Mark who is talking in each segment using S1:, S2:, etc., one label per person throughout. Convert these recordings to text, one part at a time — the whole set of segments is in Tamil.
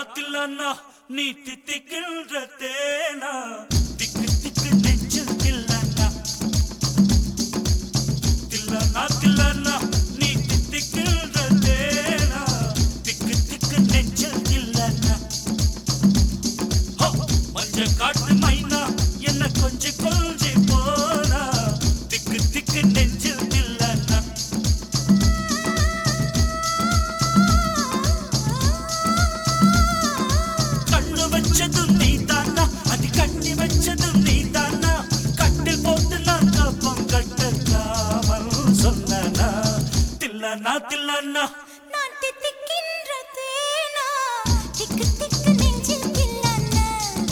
S1: நாத்தில்லன்னா நீ தித்திக்கின்ற தேனா திக்கு திக்கு நெஞ்சில் தில்லன்னா தில்லன்னா தில்லன்னா நீ தித்திக்கின்ற தேனா திக்கு திக்கு நெஞ்சில் தில்லன்னா ஹோ, மஞ்ச காட்டு மைனா என்ன கொஞ்சி கொஞ்சி போனா திக்கு திக்கு நெஞ்சில் தில்லன்னா கண்ணு வச்சதும் நீ தானா அது கண்ணி வச்சதும் நீ தானா கட்டில் போட்டு நான் கப்பம் கட்டலாமல் சொன்னா தில்லனா தில்லனா
S2: நான் தித்திக்கின்ற தேனா திக்கு திக்கு நெஞ்சில் கில்லன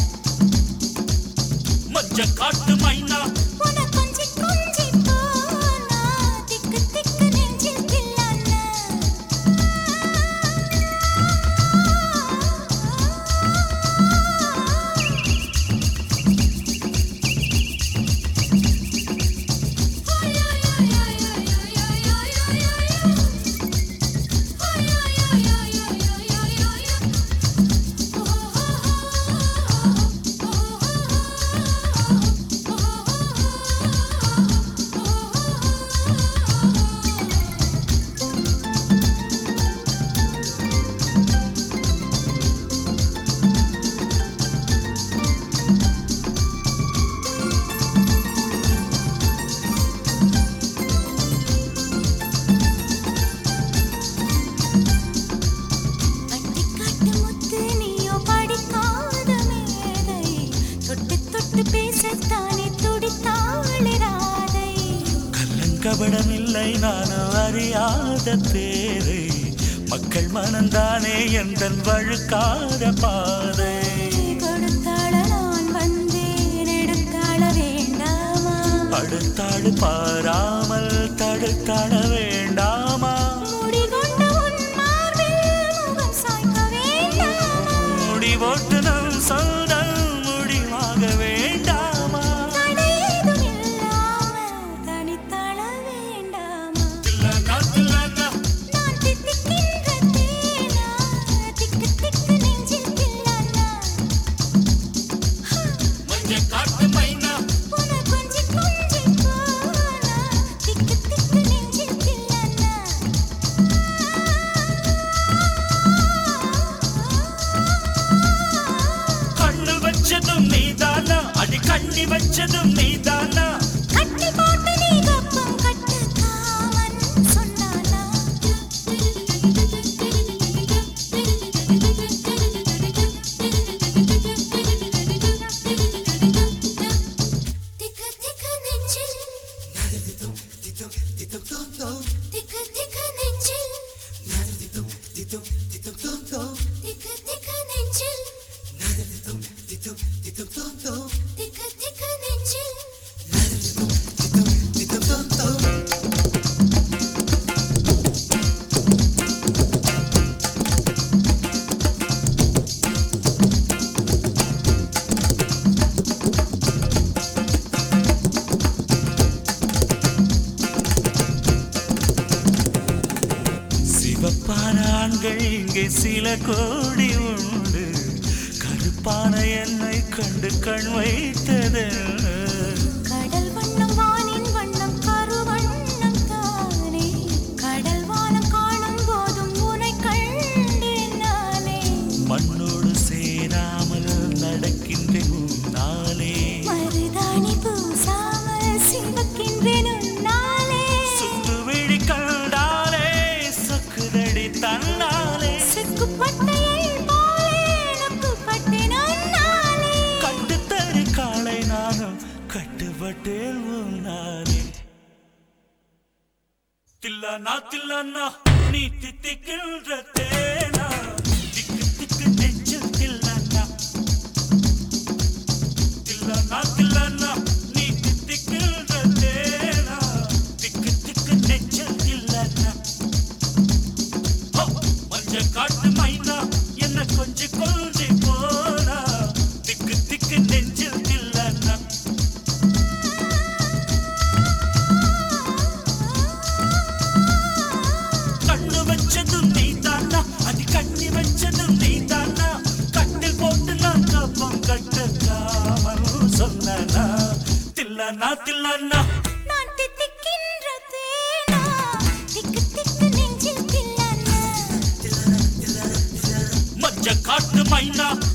S1: மஞ்ச காட்டு மைனா
S2: உன கொஞ்சி கொஞ்சி போனா திக்கு திக்கு நெஞ்சில் கில்லன பட்டிக்காட்டு முத்து நீயோ படிக்காத மேதை தொட்டு தொட்டு பேசத்தானே துடித்தாளே ராதை
S1: கல்லங்கபடமில்லை நானும் அறியாத பேரை மக்கள் மனந்தானே எந்த வழுக்காத பாதை
S2: கொடுத்தாள நான் வந்தேன் எடுத்தாள வேண்டாமா
S1: அடுத்தாடு பாராமல் தடுத்தாட வேண்டாமா
S2: முடிகொண்ட உன் மார்பில் முகம் சாய்க்க வேண்டாமா
S1: முடி போட்டு நம் சொந்தம் முடிவாக வேண்டாமா
S2: தடையேதும் இல்லாமல் தனித்தாள வேண்டாமா
S1: தில்லனா, தில்லனா,
S2: நான் தித்திக்கின்ற தேனா திக்கு திக்கு நெஞ்சில் கில்லனா
S1: மஞ்சள் காட்டு மைனா
S2: உன கொஞ்சி கொஞ்சி போனா திக்கு திக்கு நெஞ்சில் கில்லனா
S1: கண்ணு வச்சதும் நீதானா அடி கண்ணி வச்சதும் நீதானா
S2: கட்டி போட்டு நீ கப்பம் கட்டு காமன் சொன்னானா திக்கு திக்கு நெஞ்சில் திக்கு திக்கு நெஞ்சில் திக்கு திக்கு நெஞ்சில் திக்கு திக்கு நெஞ்சில்
S1: சிவப்பான ஆண்கள் இங்கே சில கோடி உண்டு கருப்பான என்னை கண்டு கண் வைத்தது
S2: கடல் வண்ணம் வானின் வண்ணம் கருவண்ணம் தானே கடல் வானம் காணும் போதும் உனை கண்டேன் நானே
S1: மண்ணோடு சேராமல் நடக்கின்றேன் உன்னாலே
S2: மருதாணி பூசாமல் சிவக்கின்றேன் உன்னாலே
S1: சுட்டு விழி கண்டாலே சொக்குதடி தன்னாலே
S2: சிக்குப்பட்டையை போலே நொக்குப்பட்டேன் உன்னாலே
S1: கட்டுத்தறி காலை நானும் கட்டுப்பட்டேன் உன்னாலே தில்லனா தில்லனா நீ தித்திக்கின்ற தேனா திக்கு திக்கு நெஞ்சில் தில்லனா தில்லனா தில்லனா நீ தித்திக்கின்ற தேனா திக்கு திக்கு நெஞ்சில் தில்லனா ஹோ, மஞ்ச காட்டு மைனா என்ன கொஞ்சி கொஞ்சி போனா திக்கு திக்கு நெஞ்சில் தில்லனா கண்ணு வச்சதும் நீ தானா அது கண்ணி வச்சதும் நீ தானா தில்லன்னா
S2: நான் தித்திக்கின்ற தேனா திக்கு திக்கு நெஞ்சில் தில்லானா
S1: மஞ்ச காட்டு மைனா